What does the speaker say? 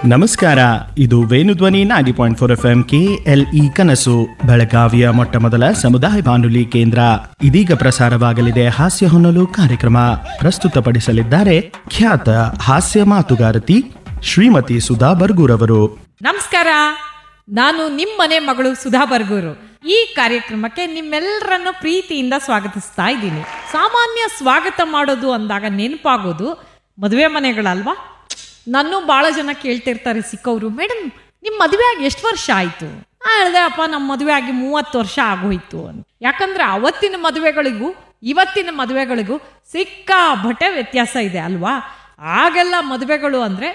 ನಮಸ್ಕಾರ ಇದು Venudhwani ninety point four F M K L E ಕನಸು ಬೆಳಗಾವಿಯ ಮೊಟ್ಟ ಮೊದಲ ಸಮುದಾಯ ಬಾನುಲಿ ಕೇಂದ್ರ ಇದೀಗ ಪ್ರಸಾರವಾಗಲಿದೆ ಹಾಸ್ಯ ಹೊನ್ನಲು ಕಾರ್ಯಕ್ರಮ ಪ್ರಸ್ತುತಪಡಿಸಲಿದ್ದಾರೆ ಖ್ಯಾತ ಹಾಸ್ಯ ಮಾತುಗಾರತಿ ಶ್ರೀಮತಿ ಸುಧಾ ಬರ್ಗೂರವರು ನಮಸ್ಕಾರ ನಾನು ನಿಮ್ಮನೆ ಮಗಳು ಸುಧಾ ಬರ್ಗೂರು ಈ ಕಾರ್ಯಕ್ರಮಕ್ಕೆ ನಿಮ್ಮೆಲ್ಲರನ್ನು ಪ್ರೀತಿಯಿಂದ ಸ್ವಾಗತಿಸ್ತಾ ಇದ್ದೀನಿ ಸಾಮಾನ್ಯ ಸ್ವಾಗತ ಮಾಡೋದು ಅಂದಾಗ ನೆನಪಾಗೋದು ಮದುವೆ ಮನೆಗಳಲ್ವಾ ನನ್ನೂ ಭಾಳ ಜನ ಕೇಳ್ತಿರ್ತಾರೆ ಸಿಕ್ಕವರು ಮೇಡಮ್ ನಿಮ್ಮ ಮದುವೆ ಆಗಿ ಎಷ್ಟು ವರ್ಷ ಆಯಿತು ಹೇಳಿದೆ ಅಪ್ಪ ನಮ್ಮ ಮದುವೆ ಆಗಿ ಮೂವತ್ತು ವರ್ಷ ಆಗೋಯ್ತು ಅಂತ ಯಾಕಂದ್ರೆ ಅವತ್ತಿನ ಮದುವೆಗಳಿಗೂ ಇವತ್ತಿನ ಮದುವೆಗಳಿಗೂ ಸಿಕ್ಕಾಬಟ್ಟೆ ವ್ಯತ್ಯಾಸ ಇದೆ ಅಲ್ವಾ ಆಗೆಲ್ಲ ಮದುವೆಗಳು ಅಂದರೆ